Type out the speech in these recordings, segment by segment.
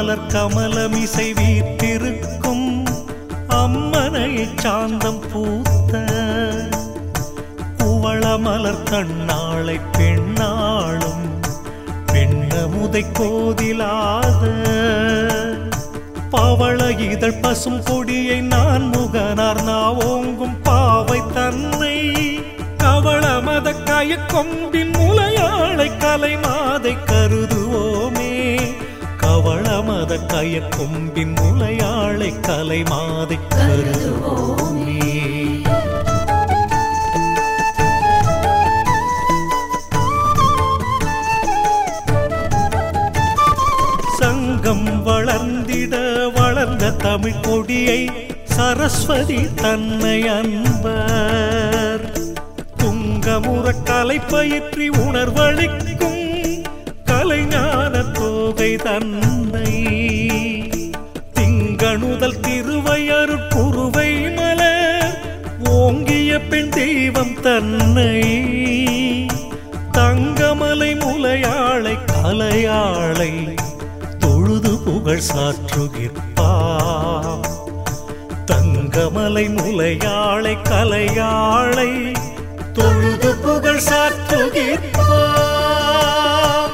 மலர் கமலமிசை வீற்றிருக்கும் அம்மனை சாந்தம் பூத்த குவள மலர் கண்ணாளை பெண்ணாளும் பெண்ணமுதை கோதிலாத பவள இதழ் பசும் கொடியை நான் முகனார் நாவோங்கும் பாவை தன்னை கவள மத கய கொம்பின் முலையாளை கலை மாதை கருதுவோமே கவள மத கய கொம்பின் முலையாளை கலை மாதை கருதுவோமே சங்கம் வளர்ந்திட வளர்ந்த தமிழ் கொடியை சரஸ்வதி தன்னை அன்பர் துங்கமுற கலை பயிற்றி உணர்வளிக்கும் கலைஞான தோகை தன்னை திங்கணுதல் திருவையரு குருவை மலர் ஓங்கிய பெண் தெய்வம் தன்னை தங்கமலை முலையாளை கலையாளை தொழுது புகழ் சாற்றுகிற்பார் தங்கமலை முலையாளை கலையாளை தொழுது புகழ் சாற்றுகிற்பார்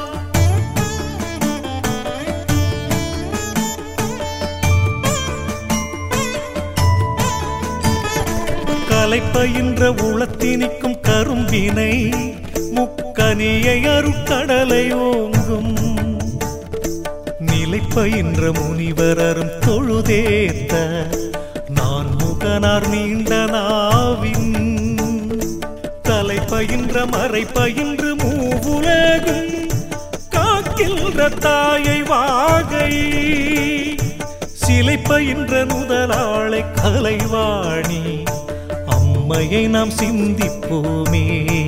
கலைப்பயின்ற உளத்தினிக்கும் கரும்பினை முக்கனியை அருட்கடலை ஓங்கும் நிலைப்பயின்ற முனிவர் அரும் தொழுதேத்த நான் முகனார் நீண்ட நாவின் தலைப்பயின்ற மறைப்பயின்று மூவுலகும் காக்கின்ற தாயை வாகை சிலை பயின்ற முதலாளை கலைவாணி அம்மையை நாம் சிந்திப்போமே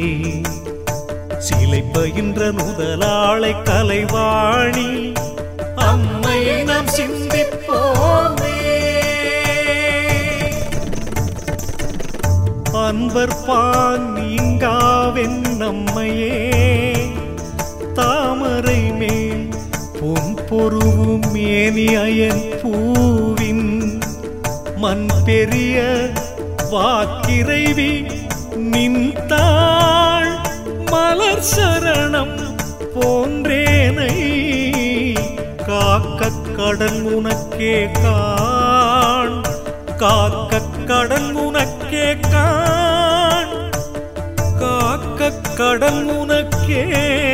சிலை பயின்ற முதலாளை கலைவாணி அம்மையை நாம் சிந்திப்போமே அன்பர் பான் நீங்காவென் நம்மையே தாமரை மேல் பொன் பொருவும் மேனி அயன் பூவின் மண் பெரிய வாக்கிறைவி நின்றாள் மலர் சரணம் போன்றேனை காக்க கடன் உனக்கே காண் காக்க கடன் உனக்கே காண் காக்க கடன் உனக்கே